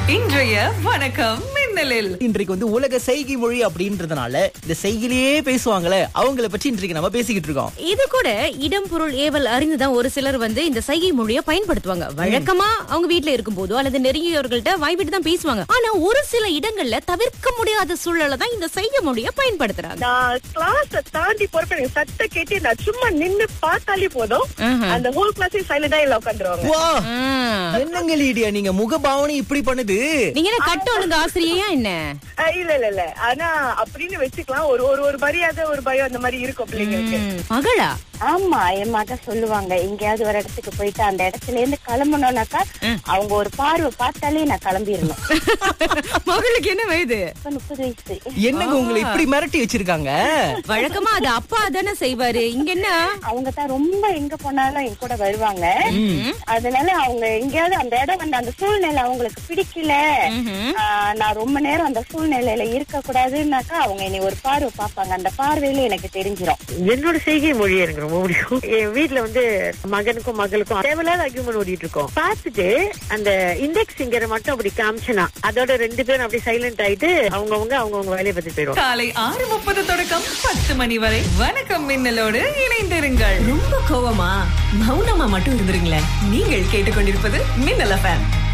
இன்றைய வணக்கம் மின்னலில் இன்றைக்கு வந்து உலக செய்கை மொழி அப்படின்றதுனால இந்த செய்கிலேயே பேசுவாங்களே அவங்கள பற்றி இன்றைக்கு நம்ம பேசிக்கிட்டு இருக்கோம் இது கூட இடம் பொருள் ஏவல் அறிந்துதான் ஒரு சிலர் வந்து இந்த சைகை மொழியை பயன்படுத்துவாங்க வழக்கமா அவங்க வீட்ல இருக்கும் போதோ அல்லது நெருங்கியவர்கள்ட்ட வாய்விட்டு தான் பேசுவாங்க ஆனா ஒரு சில இடங்கள்ல தவிர்க்க முடியாத சூழல தான் இந்த சைகை மொழியை பயன்படுத்துறாங்க நான் கிளாஸ் தாண்டி போறப்ப எனக்கு சத்த கேட்டு நான் சும்மா நின்னு பார்த்தாலே போதும் ஆஹா. அந்த ஹோல் கிளாஸே சைலண்டா இல்ல உட்காந்துருவாங்க வா ஆ. என்னங்க லீடியா நீங்க முகபாவனை இப்படி பண்ணுது நீங்க என்ன கட்ட ஒழுங்கு ஆசிரியையா என்ன இல்ல இல்ல இல்ல ஆனா அப்படின்னு வச்சுக்கலாம் ஒரு ஒரு ஒரு மரியாதை ஒரு பயம் அந்த மாதிரி இருக்கும் பிள்ளைங்களுக்கு ம். மகளா ஆமா என் மக சொல்லுவாங்க எங்கேயாவது ஒரு இடத்துக்கு போயிட்டு அந்த இடத்துல இருந்து கிளம்பணும்னாக்கா அவங்க ஒரு பார்வை பார்த்தாலே நான் கிளம்பிடணும் மகளுக்கு என்ன வயது இப்ப முப்பது வயசு என்னங்க உங்களை இப்படி மிரட்டி வச்சிருக்காங்க வழக்கமா அது அப்பா தானே செய்வாரு இங்க என்ன அவங்க தான் ரொம்ப எங்க போனாலும் என் கூட வருவாங்க அதனால அவங்க எங்கேயாவது அந்த இடம் வந்து அந்த சூழ்நிலை அவங்களுக்கு பிடிக்கல ஆஹ், நான் ரொம்ப நேரம் அந்த சூழ்நிலையில இருக்க கூடாதுன்னாக்கா அவங்க என்னை ஒரு பார்வை பார்ப்பாங்க அந்த பார்வையில எனக்கு தெரிஞ்சிரும் என்னோட செய்கை மொழி எனக்கு ரொம்ப பிடிக்கும் என் வீட்ல வந்து மகனுக்கும் மகளுக்கும் தேவையில்லாத அக்யூமெண்ட் ஓடிட்டு இருக்கோம் பார்த்துட்டு அந்த இண்டெக்ஸ் சிங்கரை மட்டும் அப்படி காமிச்சனா அதோட ரெண்டு பேரும் அப்படி சைலண்ட் ஆயிட்டு அவங்கவங்க அவங்கவங்க வேலையை பத்தி போயிடுவாங்க காலை ஆறு முப்பது தொடக்கம் பத்து மணி வரை வணக்கம் மின்னலோடு இணைந்திருங்கள் ரொம்ப கோவமா மௌனமா மட்டும் இருந்துருங்களேன் நீங்கள் கேட்டுக்கொண்டிருப்பது மின்னல் எஃப்எம்